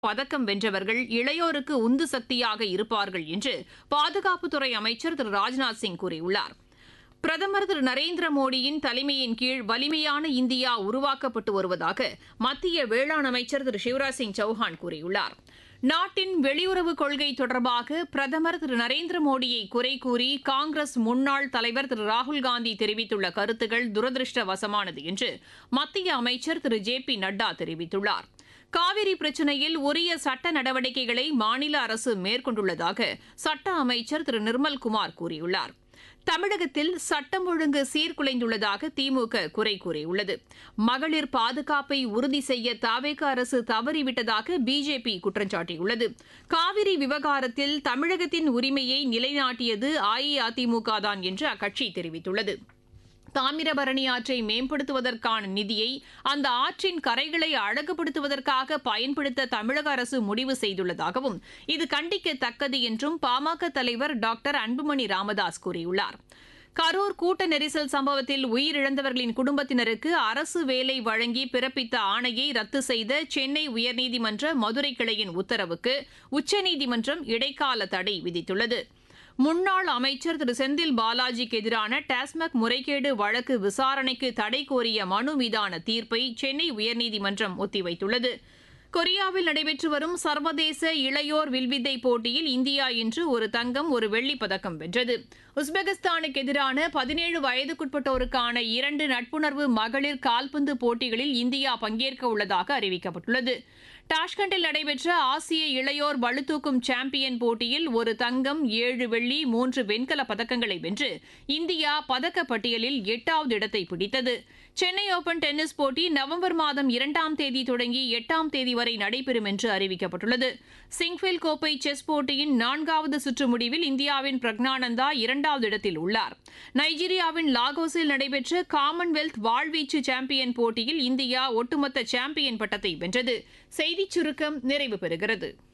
பதக்கம் வென்றவர்கள் இளையோருக்கு உந்து சக்தியாக இருப்பார்கள் என்று பாதுகாப்புத்துறை அமைச்சர் திரு ராஜ்நாத் சிங் கூறியுள்ளார் பிரதமர் திரு நரேந்திர மோடியின் தலைமையின் கீழ் வலிமையான இந்தியா உருவாக்கப்பட்டு வருவதாக மத்திய வேளாண் அமைச்சர் திரு சிவராஜ் சிங் சௌஹான் கூறியுள்ளார் நாட்டின் வெளியுறவு கொள்கை தொடர்பாக பிரதமர் திரு நரேந்திர மோடியை குறை கூறி காங்கிரஸ் முன்னாள் தலைவர் திரு ராகுல்காந்தி தெரிவித்துள்ள கருத்துக்கள் துரதிருஷ்டவசமானது என்று மத்திய அமைச்சர் திரு ஜே பி நட்டா தெரிவித்துள்ளார் காவிரி பிரச்சினையில் உரிய சட்ட நடவடிக்கைகளை மாநில அரசு மேற்கொண்டுள்ளதாக சட்ட அமைச்சர் திரு நிர்மல்குமார் கூறியுள்ளார் தமிழகத்தில் சட்டம் ஒழுங்கு சீர்குலைந்துள்ளதாக திமுக குறை கூறியுள்ளது மகளிர் பாதுகாப்பை உறுதி செய்ய தாவேக அரசு தவறிவிட்டதாக பிஜேபி குற்றம் சாட்டியுள்ளது காவிரி விவகாரத்தில் தமிழகத்தின் உரிமையை நிலைநாட்டியது அஇஅதிமுக தான் என்று அக்கட்சி தெரிவித்துள்ளது தாமிரபரணி ஆற்றை மேம்படுத்துவதற்கான நிதியை அந்த ஆற்றின் கரைகளை அழகுபடுத்துவதற்காக பயன்படுத்த தமிழக அரசு முடிவு செய்துள்ளதாகவும் இது கண்டிக்கத்தக்கது என்றும் பாமக தலைவர் டாக்டர் அன்புமணி ராமதாஸ் கூறியுள்ளார் கரூர் கூட்ட நெரிசல் சம்பவத்தில் உயிரிழந்தவர்களின் குடும்பத்தினருக்கு அரசு வேலை வழங்கி பிறப்பித்த ஆணையை ரத்து செய்த சென்னை உயர்நீதிமன்ற மதுரை கிளையின் உத்தரவுக்கு உச்சநீதிமன்றம் இடைக்கால தடை விதித்துள்ளது முன்னாள் அமைச்சர் திரு செந்தில் பாலாஜிக்கு எதிரான டாஸ்மாக் முறைகேடு வழக்கு விசாரணைக்கு தடை கோரிய மனு மீதான தீர்ப்பை சென்னை உயர்நீதிமன்றம் ஒத்திவைத்துள்ளது கொரியாவில் நடைபெற்று வரும் சர்வதேச இளையோர் வில்வித்தை போட்டியில் இந்தியா இன்று ஒரு தங்கம் ஒரு வெள்ளிப் பதக்கம் வென்றது உஸ்பெகிஸ்தானுக்கு எதிரான பதினேழு வயதுக்குட்பட்டோருக்கான இரண்டு நட்புணர்வு மகளிர் கால்பந்து போட்டிகளில் இந்தியா பங்கேற்க உள்ளதாக அறிவிக்கப்பட்டுள்ளது டாஷ்கண்டில் நடைபெற்ற ஆசிய இளையோர் பளுதூக்கும் சாம்பியன் போட்டியில் ஒரு தங்கம் ஏழு வெள்ளி மூன்று வெண்கல பதக்கங்களை வென்று இந்தியா பதக்கப்பட்டியலில் எட்டாவது இடத்தை பிடித்தது சென்னை ஓபன் டென்னிஸ் போட்டி நவம்பர் மாதம் இரண்டாம் தேதி தொடங்கி எட்டாம் தேதி வரை நடைபெறும் என்று அறிவிக்கப்பட்டுள்ளது சிங்ஃபில் கோப்பை செஸ் போட்டியின் நான்காவது சுற்று முடிவில் இந்தியாவின் பிரக்னானந்தா இரண்டாவது இடத்தில் உள்ளார் நைஜீரியாவின் லாகோஸில் நடைபெற்ற காமன்வெல்த் வாழ்வீச்சு சாம்பியன் போட்டியில் இந்தியா ஒட்டுமொத்த சாம்பியன் பட்டத்தை வென்றது செய்திச் சுருக்கம் நிறைவு பெறுகிறது